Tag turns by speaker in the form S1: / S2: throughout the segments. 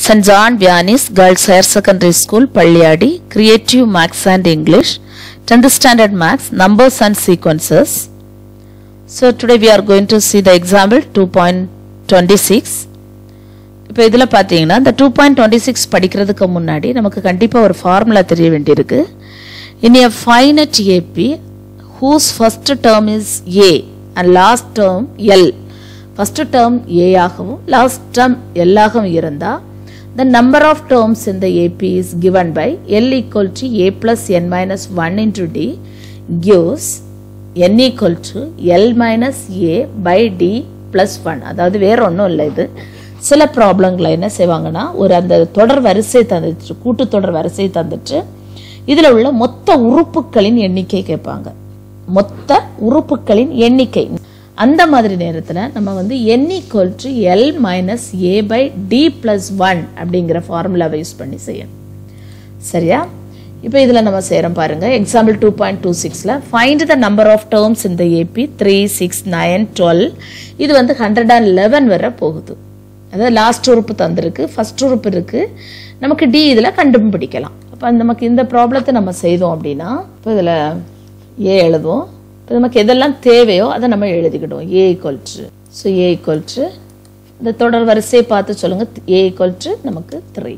S1: St. John Vianney's Girls Higher Secondary School, Palliadi, Creative Maths and English, 10th Standard Maths, Numbers and Sequences. So today we are going to see the example 2.26. இப்போ இதில் பார்த்தீங்கன்னா இந்த two point twenty six படிக்கிறதுக்கு முன்னாடி நமக்கு கண்டிப்பாக ஒரு formula தெரிய வேண்டியிருக்கு in a finite AP whose first term is A and last term L first term A ஆகவும் லாஸ்ட் டேர்ம் எல் ஆகவும் இருந்தால் the number of terms in the AP is given by L equal to A plus N minus 1 into D gives N equal to L minus A by D plus 1 அதாவது வேற ஒன்றும் இல்லை இது சில ப்ராப்ளங்களை என்ன செய்வாங்கன்னா ஒரு அந்த தொடர் வரிசை தந்துட்டு கூட்டுத்தொடர் வரிசை தந்துட்டு இதில் உள்ள மொத்த உறுப்புகளின் எண்ணிக்கை கேட்பாங்க மொத்த உறுப்புகளின் எண்ணிக்கை அந்த மாதிரி நேரத்தில் நம்ம வந்து N equal to L minus A by D plus one அப்படிங்கிற ஃபார்முலாவை யூஸ் பண்ணி செய்யணும் சரியா இப்போ இதில் நம்ம செய்கிறோம் பாருங்க எக்ஸாம்பிள் டூ பாயிண்ட் டூ சிக்ஸில் find the number of terms இந்த AP three six nine twelve இது வந்து ஹண்ட்ரட் அண்ட் லெவன் வரை போகுது அதாவது லாஸ்ட் உறுப்பு தந்திருக்கு ஃபர்ஸ்ட் உறுப்பு இருக்கு நமக்கு டி இதில் கண்டுபிடிக்கலாம் அப்போ நமக்கு இந்த ப்ராப்ளத்தை நம்ம செய்தோம் அப்படின்னா இப்போ இதில் ஏ எழுதுவோம் இப்போ நமக்கு எதெல்லாம் தேவையோ அதை நம்ம எழுதிக்கிடுவோம் a equal to so a equal to இந்த தொடர் வரிசையை பார்த்து சொல்லுங்க ஏ ஈக்குவல் டு நமக்கு த்ரீ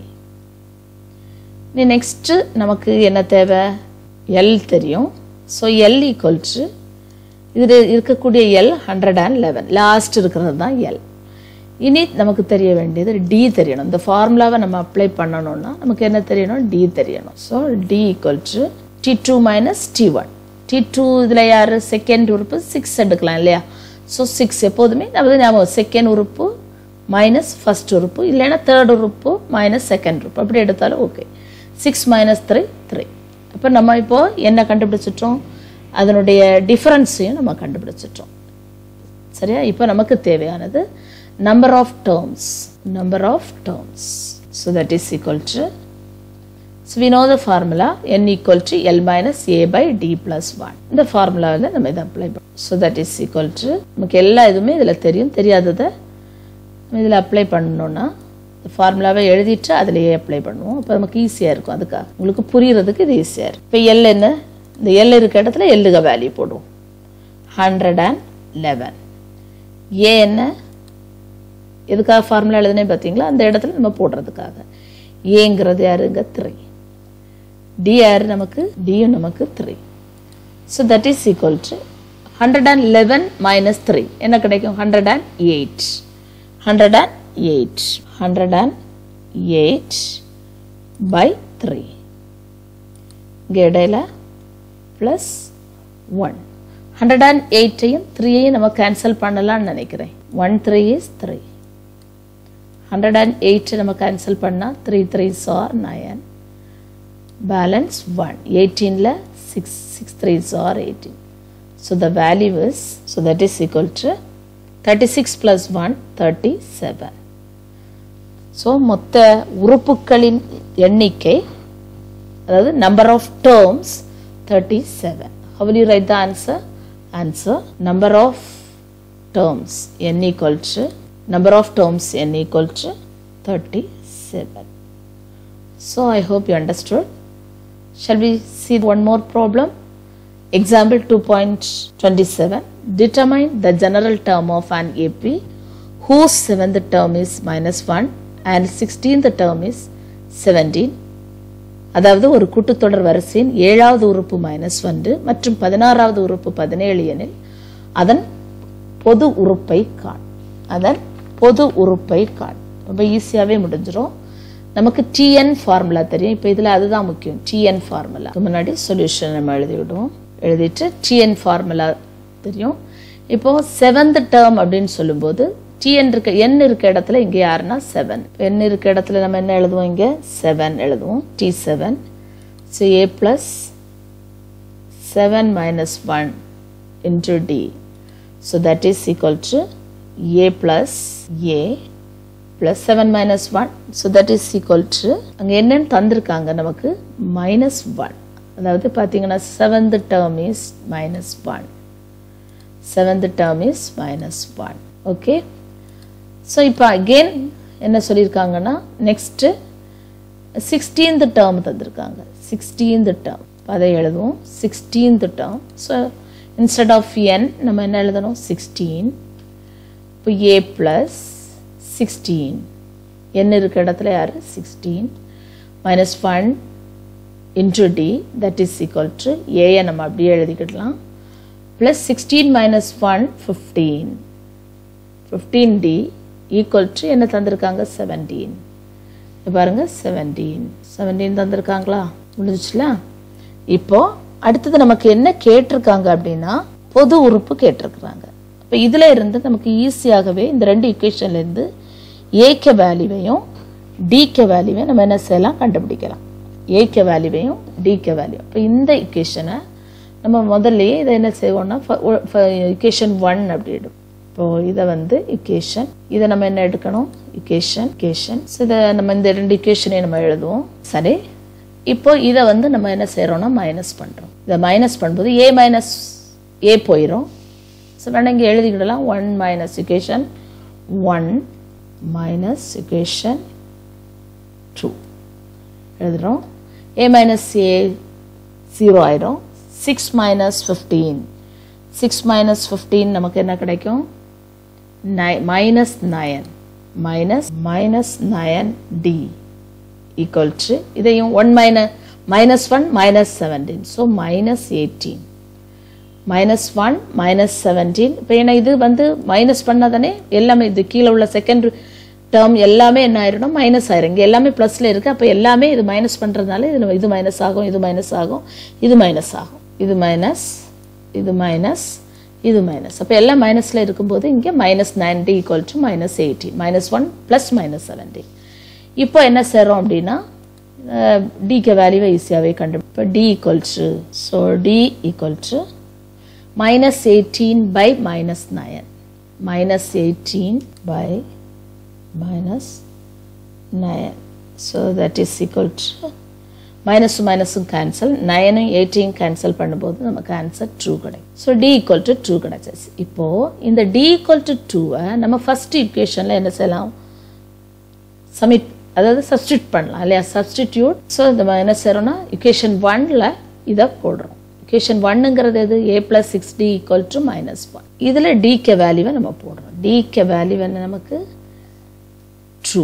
S1: நீ நெக்ஸ்ட்டு நமக்கு என்ன தேவை எல் தெரியும் ஸோ எல் ஈக்குவல் டு இது இருக்கக்கூடிய l hundred and eleven last இருக்கிறது தான் எல் இனி நமக்கு தெரிய வேண்டியது டி தெரியணும் இந்த ஃபார்முலாவை நம்ம அப்ளை பண்ணணும்னா நமக்கு என்ன தெரியணும் டி தெரியணும் so d equal to d two minus d one d two இதில் யார் செகண்ட் உறுப்பு சிக்ஸ் எடுக்கலாம் இல்லையா ஸோ சிக்ஸ் எப்போதுமே நமது ஞாபகம் செகண்ட் உறுப்பு மைனஸ் ஃபர்ஸ்ட் உறுப்பு இல்லைன்னா தேர்ட் உறுப்பு மைனஸ் செகண்ட் உறுப்பு அப்படி எடுத்தாலும் okay six minus three three அப்போ நம்ம இப்போ என்ன கண்டுபிடிச்சிட்டோம் அதனுடைய டிஃபரன்ஸையும் நம்ம கண்டுபிடிச்சிட்டோம் சரியா இப்போ நமக்கு தேவையானது number of terms number of terms so that is equal to so we know the formula n equal to l minus a by d plus 1 இந்த ஃபார்முலாவில் நம்ம இதை அப்ளை பண்ணோம் so that is equal to நமக்கு எல்லா இதுவுமே இதில் தெரியும் தெரியாததை நம்ம இதில் அப்ளை பண்ணணும்னா இந்த ஃபார்முலாவை எழுதிட்டு அதிலேயே அப்ளை பண்ணுவோம் அப்போ நமக்கு ஈஸியாக இருக்கும் அதுக்காக உங்களுக்கு புரியறதுக்கு இது ஈஸியாக இருக்கும் இப்போ எல் என்ன இந்த எல் இருக்க இடத்துல எல்லுக வேல்யூ போடுவோம் ஹண்ட்ரட் அண்ட் லெவன் ஏ என்ன எதுக்காக ஃபார்முலா எழுதுனே பார்த்தீங்களா அந்த இடத்துல நம்ம போடுறதுக்காக ஏங்கிறது யாருங்க த்ரீ டி யார் நமக்கு டியும் நமக்கு three so that is equal to hundred and eleven minus three என்ன கிடைக்கும் hundred and eight hundred and eight hundred and eight by three இங்கே இடையில ப்ளஸ் ஒன் ஹண்ட்ரட் அண்ட் எயிட்டையும் த்ரீயையும் நம்ம கேன்சல் பண்ணலாம்னு நினைக்கிறேன் one three is three hundred and eight நம்ம கேன்சல் பண்ணால் three three are nine balance one எயிட்டீனில் six six three are eighteen so the value is so that is equal to thirty six plus one thirty seven so மொத்த உறுப்புகளின் எண்ணிக்கை அதாவது number of terms thirty seven how will you write the answer answer number of terms n equal to number of terms n equal to 37 so i hope you understood shall we see one more problem example 2.27 determine the general term of an ap whose seventh term is minus 1 and 16th term is 17 அதாவது ஒரு கூட்டுத்தொடர் வரிசையின் ஏழாவது உறுப்பு minus ஒன்று மற்றும் பதினாறாவது உறுப்பு பதினேழு எனில் அதன் பொது உறுப்பை காண் அதன் பொது உறுப்பை காண் ரொம்ப ஈஸியாகவே முடிஞ்சிடும் நமக்கு டிஎன் ஃபார்முலா தெரியும் இப்போ இதில் அதுதான் முக்கியம் டிஎன் ஃபார்முலா முன்னாடி சொல்யூஷன் நம்ம எழுதி விடுவோம் எழுதிட்டு டிஎன் ஃபார்முலா தெரியும் இப்போ செவன்த் டேர்ம் அப்படின்னு சொல்லும்போது டிஎன் இருக்க என் இருக்க இடத்துல இங்கே யாருன்னா செவன் என் இருக்க இடத்துல நம்ம என்ன எழுதுவோம் இங்கே செவன் எழுதுவோம் d seven so a plus seven minus one into d So that is equal to a plus a plus 7 minus 1. So that is equal to அங்க என்னன்னு தந்திருக்காங்க நமக்கு minus 1. அதாவது பார்த்தீங்கன்னா seventh term is minus one seventh term is minus one okay so இப்போ again என்ன சொல்லியிருக்காங்கன்னா next sixteenth term தந்திருக்காங்க சிக்ஸ்டீன்த் டேர்ம் அதை எழுதுவோம் sixteenth term so instead of n நம்ம என்ன எழுதணும் சிக்ஸ்டீன் இப்போ ஏ ப்ளஸ் சிக்ஸ்டீன் என் இருக்க இடத்துல யார் sixteen minus one into d that is equal to ஏயை நம்ம அப்படியே எழுதிக்கிடலாம் plus sixteen minus one fifteen fifteen d equal to என்ன தந்திருக்காங்க செவன்டீன் பாருங்க செவன்டீன் செவன்டீன் தந்திருக்காங்களா முடிஞ்சிச்சுல இப்போ அடுத்தது நமக்கு என்ன கேட்டிருக்காங்க அப்படின்னா பொது உறுப்பு கேட்டிருக்கிறாங்க இப்போ இதில் இருந்து நமக்கு ஈஸியாகவே இந்த ரெண்டு இக்குவேஷன்லேருந்து ஏக்க வேல்யூவையும் டிக்க வேல்யூவையும் நம்ம என்ன செய்யலாம் கண்டுபிடிக்கலாம் ஏக்க வேல்யூவையும் டிக்க வேல்யூ இப்போ இந்த இக்குவேஷனை நம்ம முதல்லயே இதை என்ன செய்வோம்னா இக்குவேஷன் ஒன் அப்படி எடுப்போம் இப்போ இதை வந்து இக்குவேஷன் இதை நம்ம என்ன எடுக்கணும் இக்குவேஷன் இக்குவேஷன் இதை நம்ம இந்த ரெண்டு இக்குவேஷனையும் நம்ம எழுதுவோம் சரி இப்போ இதை வந்து நம்ம என்ன செய்கிறோம்னா மைனஸ் பண்ணுறோம் இதை மைனஸ் பண்ணும்போது ஏ மைனஸ் ஏ போயிடும் ஸோ வேணா இங்கே எழுதிக்கிடலாம் one minus equation one minus equation two எழுதுகிறோம் ஏ மைனஸ் ஏ ஜீரோ ஆயிடும் six minus fifteen six minus fifteen நமக்கு என்ன கிடைக்கும் nine minus nine minus minus nine d equal to இதையும் one minus minus one minus seventeen so minus eighteen minus one minus seventeen இப்போ ஏன்னா இது வந்து minus பண்ணாதானே எல்லாமே இது கீழே உள்ள செகண்ட் டேர்ம் எல்லாமே என்ன ஆயிரும் மைனஸ் ஆயிரும் இங்கே எல்லாமே ப்ளஸில் இருக்குது அப்போ எல்லாமே இது மைனஸ் பண்ணுறதுனால இது இது மைனஸ் ஆகும் இது மைனஸ் ஆகும் இது மைனஸ் ஆகும் இது மைனஸ் இது மைனஸ் இது மைனஸ் அப்போ எல்லாம் மைனஸில் இருக்கும்போது இங்கே minus ninety equal to minus eighteen minus one plus minus seventeen இப்போ என்ன செய்கிறோம் அப்படின்னா டிக்கு வேல்யூவை ஈஸியாகவே கண்டு இப்போ d equal to so d equal to minus 18 by minus 9 minus 18 by minus 9 so that is equal to minus மைனஸும் கேன்சல் நயனும் எயிட்டையும் கேன்சல் பண்ணும்போது நமக்கு ஆன்சர் ட்ரூ கிடைக்கும் so d equal to two கிடைச்சிச்சு இப்போது இந்த டி ஈக்குவல் டு டூவை நம்ம ஃபஸ்ட் இக்குவேஷனில் என்ன செய்யலாம் சப்மிட் அதாவது சப்ஸ்டியூட் பண்ணலாம் இல்லையா சப்ஸ்டிடியூட் ஸோ இந்த என்ன செய்கிறோம்னா இக்குவேஷன் ஒனில் இதை போடுறோம் இக்குவேஷன் ஒன்னுங்கிறது எது a plus six d equal to minus one இதில் டிகே வேல்யூவை நம்ம போடுறோம் டிகே வேல்யூ என்ன நமக்கு ட்ரூ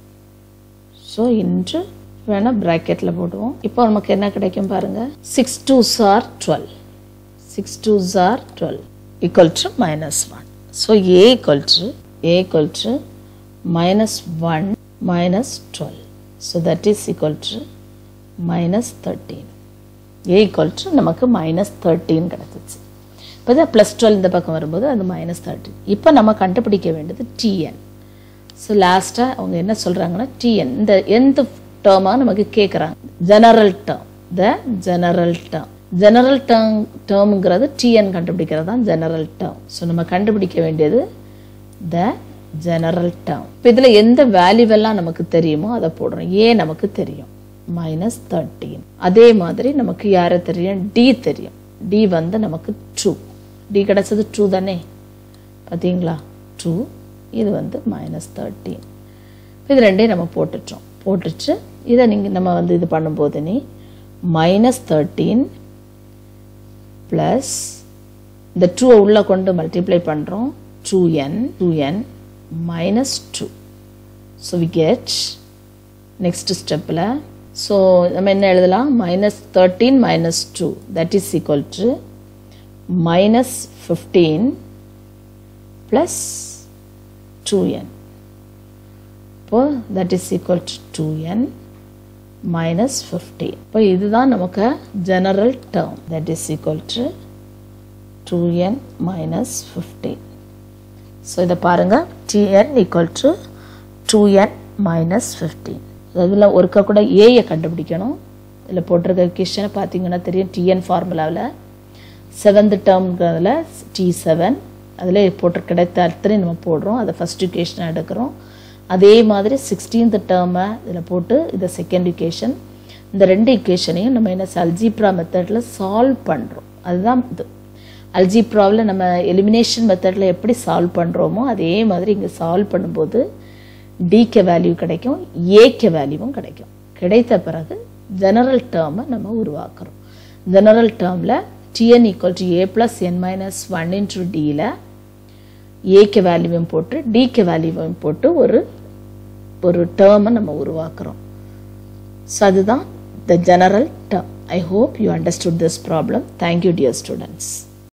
S1: ஸோ இன்று வேணால் ப்ராக்கெட்டில் போடுவோம் இப்போ நமக்கு என்ன கிடைக்கும் பாருங்க six two are twelve six two are twelve equal to minus one so a equal to a equal to minus one minus twelve so that is equal to minus thirteen a equal to நமக்கு minus thirteen கிடச்சிச்சு இப்போ தான் plus twelve இந்த பக்கம் வரும்போது அது minus thirteen இப்போ நம்ம கண்டுபிடிக்க வேண்டியது டிஎன் ஸோ லாஸ்ட்டாக அவங்க என்ன சொல்கிறாங்கன்னா டிஎன் இந்த எந்த டேர்மாக நமக்கு கேட்குறாங்க general term the general term general term டேர்முங்கிறது டிஎன் கண்டுபிடிக்கிறது தான் ஜெனரல் டேர்ம் ஸோ நம்ம கண்டுபிடிக்க வேண்டியது த ஜெனரல் டேர்ம் இப்போ இதில் எந்த வேல்யூவெல்லாம் நமக்கு தெரியுமோ அதை போடுறோம் ஏ நமக்கு தெரியும் மைனஸ் தேர்ட்டீன் அதே மாதிரி நமக்கு யாரை தெரியும் டி தெரியும் டி வந்து நமக்கு ட்ரூ டி கிடச்சது ட்ரூ தானே பார்த்தீங்களா ட்ரூ இது வந்து மைனஸ் தேர்ட்டீன் இது ரெண்டையும் நம்ம போட்டுட்டோம் போட்டுட்டு இதை நீங்கள் நம்ம வந்து இது பண்ணும்போது நீ மைனஸ் தேர்ட்டீன் ப்ளஸ் இந்த டூவை உள்ளே கொண்டு மல்டிப்ளை பண்ணுறோம் two n two n minus two so we get next ஸ்டெப்பில் ஸோ நம்ம என்ன எழுதலாம் minus thirteen minus two that is equal to minus fifteen plus two n இப்போ that is equal to two n minus fifteen இப்போ இதுதான் நமக்கு general term that is equal to two n minus fifteen so இதை பாருங்கள் t n equal to two n minus fifteen அதில் ஒருக்கா கூட ஏயை கண்டுபிடிக்கணும் இதில் போட்டிருக்க கொஷனை பார்த்தீங்கன்னா தெரியும் டிஎன் ஃபார்முலாவில் செவன்த் டேர்ம்ங்கிறதுல டி செவன் அதில் போட்டு கிடைத்த அத்தனை நம்ம போடுறோம் அதை ஃபஸ்ட் இக்குவேஷனை எடுக்கிறோம் அதே மாதிரி சிக்ஸ்டீன்த் டேர்மை இதில் போட்டு இதை செகண்ட் இக்குவேஷன் இந்த ரெண்டு இக்குவேஷனையும் நம்ம என்ன அல்ஜிப்ரா மெத்தடில் சால்வ் பண்ணுறோம் அதுதான் இது அல்ஜிப்ராவில் நம்ம எலிமினேஷன் மெத்தடில் எப்படி சால்வ் பண்ணுறோமோ அதே மாதிரி இங்கே சால்வ் பண்ணும்போது டிக்கு வேல்யூ கிடைக்கும் ஏக்கு வேல்யூவும் கிடைக்கும் கிடைத்த பிறகு ஜெனரல் டேர்மை நம்ம உருவாக்குறோம் ஜெனரல் டேர்மில் t n equal to a plus n minus one into டியில் ஏக்கு வேல்யூவையும் போட்டு டிக்கு வேல்யூவையும் போட்டு ஒரு ஒரு டேர்மை நம்ம உருவாக்குறோம் ஸோ அதுதான் the general term I hope you understood this problem thank you dear students